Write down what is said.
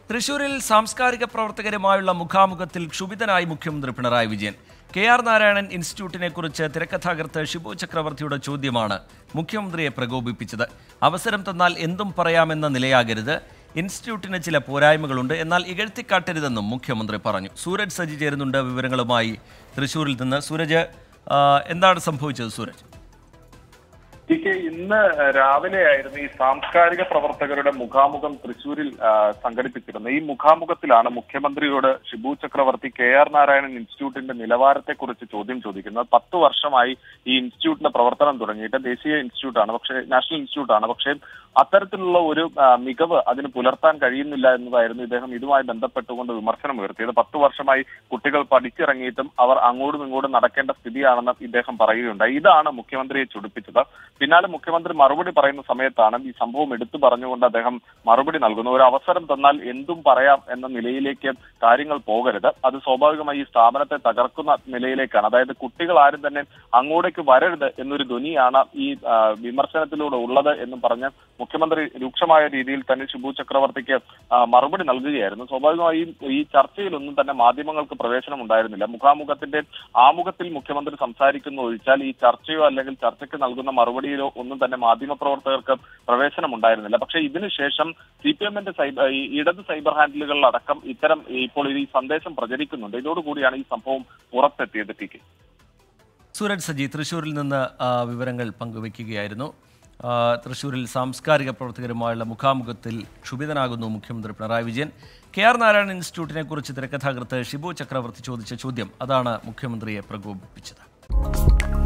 തൃശൂരിൽ സാംസ്കാരിക പ്രവർത്തകരുമായുള്ള മുഖാമുഖത്തിൽ ക്ഷുഭിതനായി മുഖ്യമന്ത്രി പിണറായി വിജയൻ കെ ആർ നാരായണൻ ഇൻസ്റ്റിറ്റ്യൂട്ടിനെ കുറിച്ച് തിരക്കഥാകൃത്ത് ഷിബു ചക്രവർത്തിയുടെ ചോദ്യമാണ് മുഖ്യമന്ത്രിയെ പ്രകോപിപ്പിച്ചത് അവസരം തന്നാൽ എന്തും പറയാമെന്ന നിലയാകരുത് ഇൻസ്റ്റിറ്റ്യൂട്ടിന് ചില പോരായ്മകളുണ്ട് എന്നാൽ ഇകഴ്ത്തിക്കാട്ടരുതെന്നും മുഖ്യമന്ത്രി പറഞ്ഞു സൂരജ് സജി ചേരുന്നുണ്ട് വിവരങ്ങളുമായി തൃശൂരിൽ നിന്ന് സൂരജ് ആ, എന്താണ് സംഭവിച്ചത് സൂരജ് ടി കെ ഇന്ന് രാവിലെ ആയിരുന്നു ഈ സാംസ്കാരിക പ്രവർത്തകരുടെ മുഖാമുഖം തൃശൂരിൽ ആ, സംഘടിപ്പിച്ചിരുന്നത് ഈ മുഖാമുഖത്തിലാണ് മുഖ്യമന്ത്രിയോട് ഷിബു ചക്രവർത്തി കെ ആർ നാരായണൻ ഇൻസ്റ്റിറ്റ്യൂട്ടിന്റെ നിലവാരത്തെക്കുറിച്ച് ചോദ്യം ചോദിക്കുന്നത് പത്ത് വർഷമായി ഈ ഇൻസ്റ്റിറ്റ്യൂട്ടിന്റെ പ്രവർത്തനം തുടങ്ങിയിട്ട് ദേശീയ ഇൻസ്റ്റിറ്റ്യൂട്ടാണ് പക്ഷേ നാഷണൽ ഇൻസ്റ്റിറ്റ്യൂട്ടാണ് പക്ഷേ അത്തരത്തിലുള്ള ഒരു ആ, മികവ് അതിന് പുലർത്താൻ കഴിയുന്നില്ല എന്നതായിരുന്നു ഇദ്ദേഹം ഇതുമായി ബന്ധപ്പെട്ടുകൊണ്ട് വിമർശനം ഉയർത്തിയത് പത്ത് വർഷമായി കുട്ടികൾ പഠിച്ചിറങ്ങിയിട്ടും അവർ അങ്ങോട്ടും ഇങ്ങോട്ടും നടക്കേണ്ട സ്ഥിതിയാണെന്ന് ഇദ്ദേഹം പറയുകയുണ്ടായി ഇതാണ് മുഖ്യമന്ത്രിയെ ചൊടിപ്പിച്ചത് പിന്നാലെ മുഖ്യമന്ത്രി മറുപടി പറയുന്ന സമയത്താണ് ഈ സംഭവം എടുത്തു പറഞ്ഞുകൊണ്ട് അദ്ദേഹം മറുപടി നൽകുന്നു ഒരു അവസരം തന്നാൽ എന്തും പറയാം എന്ന നിലയിലേക്ക് കാര്യങ്ങൾ പോകരുത് അത് സ്വാഭാവികമായി ഈ സ്ഥാപനത്തെ തകർക്കുന്ന നിലയിലേക്കാണ് അതായത് കുട്ടികൾ ആരും തന്നെ അങ്ങോട്ടേക്ക് വരരുത് എന്നൊരു ധ്വനിയാണ് ഈ ആ, വിമർശനത്തിലൂടെ ഉള്ളത് എന്നും പറഞ്ഞ് മുഖ്യമന്ത്രി രൂക്ഷമായ രീതിയിൽ തന്നെ ഷിബു ചക്രവർത്തിക്ക് ആ, മറുപടി നൽകുകയായിരുന്നു സ്വാഭാവികമായും ഈ ചർച്ചയിലൊന്നും തന്നെ മാധ്യമങ്ങൾക്ക് പ്രവേശനം ഉണ്ടായിരുന്നില്ല മുഖാമുഖത്തിന്റെ ആമുഖത്തിൽ മുഖ്യമന്ത്രി സംസാരിക്കുന്ന ഒഴിച്ചാൽ ഈ ചർച്ചയോ അല്ലെങ്കിൽ ചർച്ചയ്ക്ക് നൽകുന്ന മറുപടിയിലോ ഒന്നും തന്നെ മാധ്യമപ്രവർത്തകർക്ക് പ്രവേശനം ഉണ്ടായിരുന്നില്ല പക്ഷേ ഇതിനുശേഷം സി പി എമ്മിന്റെ സൈബർ ഈ ഇടത് സൈബർ ഹാൻഡിലുകളിലടക്കം ഇത്തരം ഇപ്പോൾ ഈ സന്ദേശം പ്രചരിക്കുന്നുണ്ട് ഇതോടുകൂടിയാണ് ഈ സംഭവം പുറത്തെത്തിയത് ടി കെ സൂരജ് സജി തൃശ്ശൂരിൽ നിന്ന് ആ, വിവരങ്ങൾ പങ്കുവയ്ക്കുകയായിരുന്നു ആ, തൃശ്ശൂരിൽ സാംസ്കാരിക പ്രവർത്തകരുമായുള്ള മുഖാമുഖത്തിൽ ക്ഷുഭിതനാകുന്നു മുഖ്യമന്ത്രി പിണറായി വിജയൻ കെ ആർ നാരായണൻ ഇൻസ്റ്റിറ്റ്യൂട്ടിനെ കുറിച്ച് തിരക്കഥാകൃത്ത് ഷിബു ചക്രവർത്തി ചോദിച്ച ചോദ്യം അതാണ് മുഖ്യമന്ത്രിയെ പ്രകോപിപ്പിച്ചത്